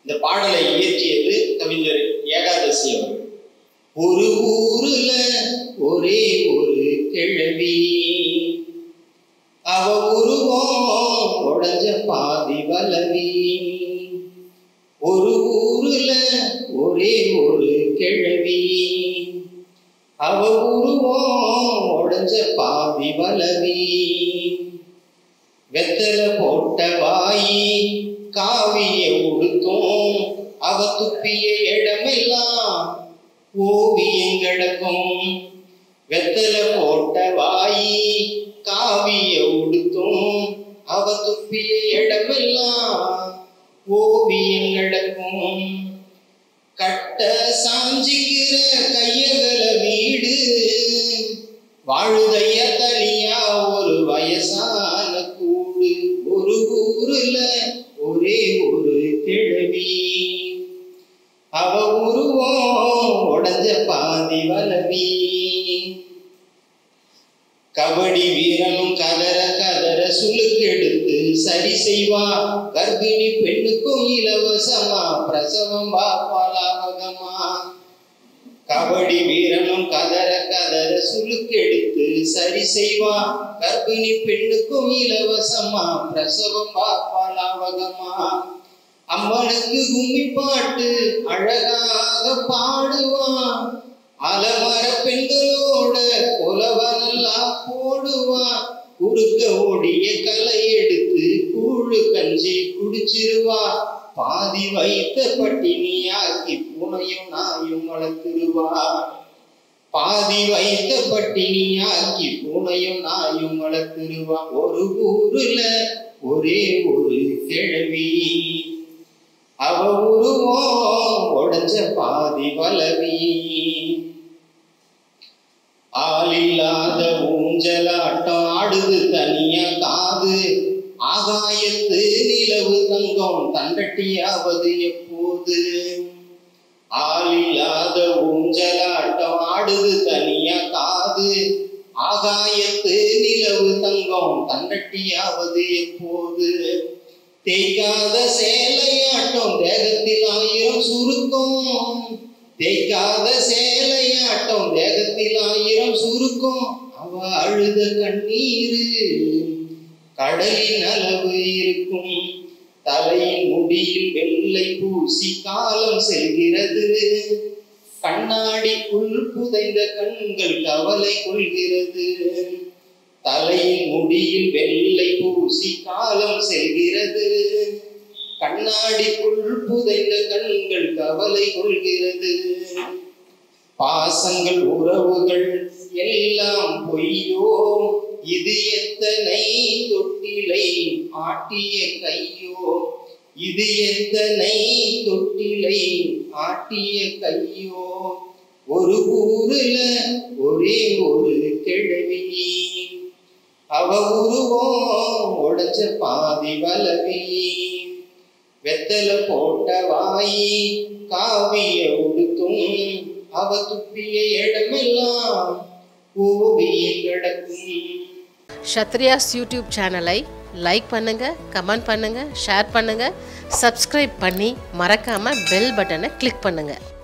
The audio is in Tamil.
இந்த பாடலை இயற்றியது கவிஞர் ஏகாதசி அவர்கள் ஒரு ஊருல ஒரே ஒரு கிழவி அவ உருவம் உடஞ்ச பாதி வலவி ஒரு ஊருல ஒரே ஒரு கிழவி அவ உருவம் உடஞ்ச பாதி வலவி வெத்தல போட்ட வாயி காவிய உடுத்தும் அவ துப்பிய இடமெல்லாம் ஓவியம் கிடக்கும் வெத்தல போட்ட வாயி காவிய உடுத்தும் அவ துப்பிய இடமெல்லாம் ஓவியம் கிடக்கும் கட்ட சாஞ்சிக்கிற கையகல வீடு வாழுதைய தனியா ஒரு வயசான கூடு ஒரு ஊருல ஒரே ஒரு கிழவி அவ உருவம் உடஞ்ச பாதி வலவி கபடி வீரனும் கதற கதற சுளுக்கெடுத்து சரி செய்வா கர்ப்பிணி பெண்ணுக்கும் இலவசமா பிரசவம் பாப்பாலாவகமா கபடி வீரனும் கதற கதற சுளுக்கெடுத்து சரி செய்வா கர்ப்பிணி பெண்ணுக்கும் இலவசமா பிரசவம் பாப்பாலாவகமா அம்மனுக்கு கும்மி பாட்டு அழகாக பாடுவான் அலமர பெண்களோட உலவனெல்லாம் போடுவான் குறுக்க ஓடிய களை எடுத்து கூழு கஞ்சி குடிச்சிருவா பாதி வைத்த பட்டினியாக்கி பூனையும் நாயும் வளர்த்துருவா பாதி வைத்த பட்டினியாக்கி பூனையும் நாயும் வளர்த்துருவா ஒரு ஊருல ஒரே ஒரு கிழவி அவ உருவம் உடஞ்ச பாதி வலவி ஆளில்லாத ஊஞ்சலாட்டம் ஆடுது தனியா காது ஆகாயத்து நிலவு தங்கம் தண்டட்டியாவது எப்போது ஆளில்லாத ஊஞ்சலாட்டம் ஆடுது தனியா காது ஆகாயத்து நிலவு தங்கம் தண்டட்டியாவது எப்போது தேய்க்காத சேலையாட்டம் தேகத்தில் ஆயிரம் சுருக்கம் தேய்க்காத சேலையாட்டம் தேகத்தில் ஆயிரம் சுருக்கம் அவ அழுத கண்ணீரு கடலின் அளவு இருக்கும் தலையின் முடியில் வெள்ளை பூசி காலம் செல்கிறது கண்ணாடிக்குள் புதைந்த கண்கள் கவலை கொள்கிறது தலையின் முடியில் வெள்ளை பூசி காலம் செல்கிறது கண்ணாடிக்குள் புதைந்த கண்கள் கவலை கொள்கிறது பாசங்கள் உறவுகள் எல்லாம் பொய்யோ இது எத்தனை தொட்டிலை ஆட்டிய கையோ இது எத்தனை தொட்டிலை ஆட்டிய கையோ ஒரு ஊருல ஒரே ஒரு கிழவி அவ உருவம் உடைச்ச பாதி வலவி வெத்தல போட்ட வாயி காவிய உடுத்தும் அவ துப்பிய இடமெல்லாம் ஓவியம் கிடக்கும் ஷத்ரியாஸ் யூடியூப் சேனலை லைக் பண்ணுங்கள் கமெண்ட் பண்ணுங்கள் ஷேர் பண்ணுங்கள் சப்ஸ்கிரைப் பண்ணி மறக்காமல் பெல் பட்டனை கிளிக் பண்ணுங்கள்